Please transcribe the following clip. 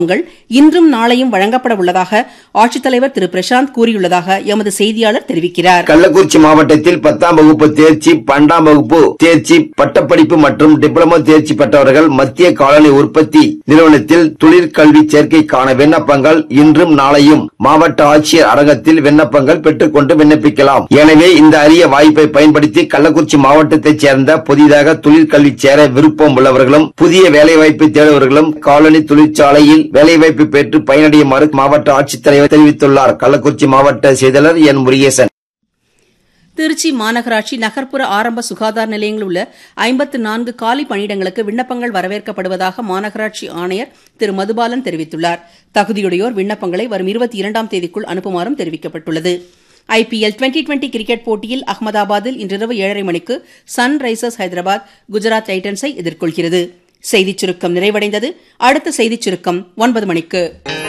ங்கள் இன்றும் நாளையும் வழங்கப்பட உள்ளதாக ஆட்சித்தலைவர் திரு பிரசாந்த் கூறியுள்ளதாக எமது செய்தியாளர் தெரிவிக்கிறார் கள்ளக்குறிச்சி மாவட்டத்தில் பத்தாம் வகுப்பு தேர்ச்சி பன்னெண்டாம் வகுப்பு தேர்ச்சி பட்டப்படிப்பு மற்றும் டிப்ளமோ தேர்ச்சி பெற்றவர்கள் மத்திய காலனி உற்பத்தி நிறுவனத்தில் தொழிற்கல்வி சேர்க்கைக்கான விண்ணப்பங்கள் இன்றும் நாளையும் மாவட்ட ஆட்சியர் அரங்கத்தில் விண்ணப்பங்கள் பெற்றுக்கொண்டு விண்ணப்பிக்கலாம் எனவே இந்த அரிய வாய்ப்பை பயன்படுத்தி கள்ளக்குறிச்சி மாவட்டத்தைச் சேர்ந்த புதிதாக தொழிற்கல்வி சேர விருப்பம் உள்ளவர்களும் புதிய வேலைவாய்ப்பை தேடுபவர்களும் காலனி தொழிற்சாலையில் வேலைவாய்ப்பு பெற்று பயனடையுமாறு மாவட்ட ஆட்சித்தலைவர் தெரிவித்துள்ளார் கள்ளக்குறிச்சி மாவட்ட செயலாளர் என் முருகேசன் திருச்சி மாநகராட்சி நகர்ப்புற ஆரம்ப சுகாதார நிலையங்களில் உள்ள ஐம்பத்து நான்கு காலி பணியிடங்களுக்கு விண்ணப்பங்கள் வரவேற்கப்படுவதாக மாநகராட்சி ஆணையர் திரு மதுபாலன் தெரிவித்துள்ளார் தகுதியுடையோர் விண்ணப்பங்களை வரும் இருபத்தி இரண்டாம் தேதிக்குள் அனுப்புமாறும் தெரிவிக்கப்பட்டுள்ளது ஐபிஎல் டுவெண்டி டுவெண்டி கிரிக்கெட் போட்டியில் அகமதாபாத்தில் இன்றிரவு ஏழரை மணிக்கு சன் ரைசர்ஸ் ஹைதராபாத் குஜராத் டைட்டன்ஸை எதிர்கொள்கிறது செய்திச் சுருக்கம் நிறைவடைந்தது அடுத்த செய்திச் சுருக்கம் ஒன்பது மணிக்கு